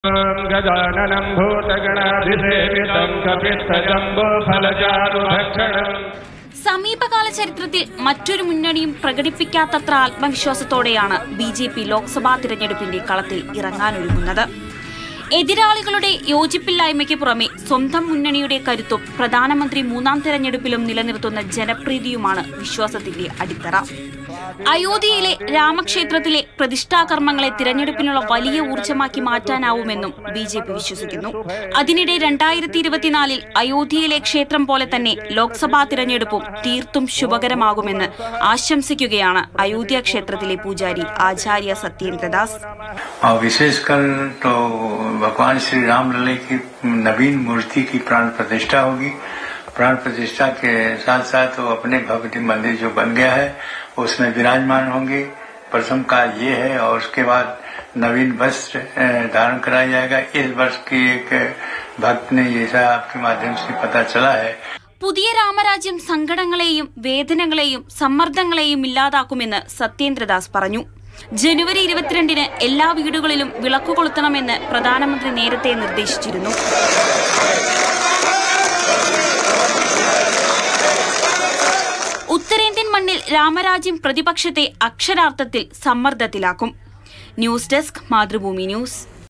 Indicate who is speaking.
Speaker 1: गजाननं भूतगणाधिसेवितं कपित्थजम्बोफलचारुभक्षणम्
Speaker 2: സമീപകാല ചരിത്രത്തിൽ മറ്റൊരു മുന്നണിയും പ്രകടിപ്പിക്കാത്തത്ര ആത്മവിശ്വാസത്തോടെയാണ് ബി ജെ പി ലോക്സഭാ തിരഞ്ഞെടുപ്പിന്റെ കളത്തിൽ ഇറങ്ങാനൊരുങ്ങുന്നത് എതിരാളികളുടെ യോജിപ്പില്ലായ്മയ്ക്ക് പുറമെ സ്വന്തം മുന്നണിയുടെ കരുത്തും പ്രധാനമന്ത്രി മൂന്നാം തെരഞ്ഞെടുപ്പിലും നിലനിർത്തുന്ന ജനപ്രീതിയുമാണ് വിശ്വാസത്തിന്റെ അടിത്തറ അയോധ്യയിലെ രാമക്ഷേത്രത്തിലെ പ്രതിഷ്ഠാകർമ്മങ്ങളെ തിരഞ്ഞെടുപ്പിനുള്ള വലിയ ഊർജ്ജമാക്കി മാറ്റാനാവുമെന്നും ബി ജെ പി വിശ്വസിക്കുന്നു അതിനിടെ രണ്ടായിരത്തി ഇരുപത്തിനാലിൽ അയോധ്യയിലെ ക്ഷേത്രം പോലെ തന്നെ ലോക്സഭാ തിരഞ്ഞെടുപ്പും തീർത്തും ശുഭകരമാകുമെന്ന് ആശംസിക്കുകയാണ് അയോധ്യ ക്ഷേത്രത്തിലെ പൂജാരി ആചാര്യ സത്യേന്ദ്രദാസ്
Speaker 3: और विशेषकर तो भगवान श्री राम लले की नवीन मूर्ति की प्राण प्रतिष्ठा होगी प्राण प्रतिष्ठा के साथ साथ वो अपने भव्य मंदिर जो बन गया है उसमें विराजमान होंगे प्रथम कार्य ये है और उसके बाद नवीन वस्त्र अ, धारण कराया जाएगा इस वर्ष की एक भक्त ने ऐसा आपके माध्यम से पता चला है
Speaker 2: പുതിയ രാമരാജ്യം സങ്കടങ്ങളെയും വേദനകളെയും സമ്മർദ്ദങ്ങളെയും ഇല്ലാതാക്കുമെന്ന് സത്യേന്ദ്രദാസ് പറഞ്ഞു ജനുവരി ഇരുപത്തിരണ്ടിന് എല്ലാ വീടുകളിലും വിളക്ക് കൊളുത്തണമെന്ന് പ്രധാനമന്ത്രി നേരത്തെ നിർദ്ദേശിച്ചിരുന്നു ഉത്തരേന്ത്യൻ മണ്ണിൽ രാമരാജ്യം പ്രതിപക്ഷത്തെ അക്ഷരാർത്ഥത്തിൽ സമ്മർദ്ദത്തിലാക്കും ന്യൂസ് ഡെസ്ക് മാതൃഭൂമി ന്യൂസ്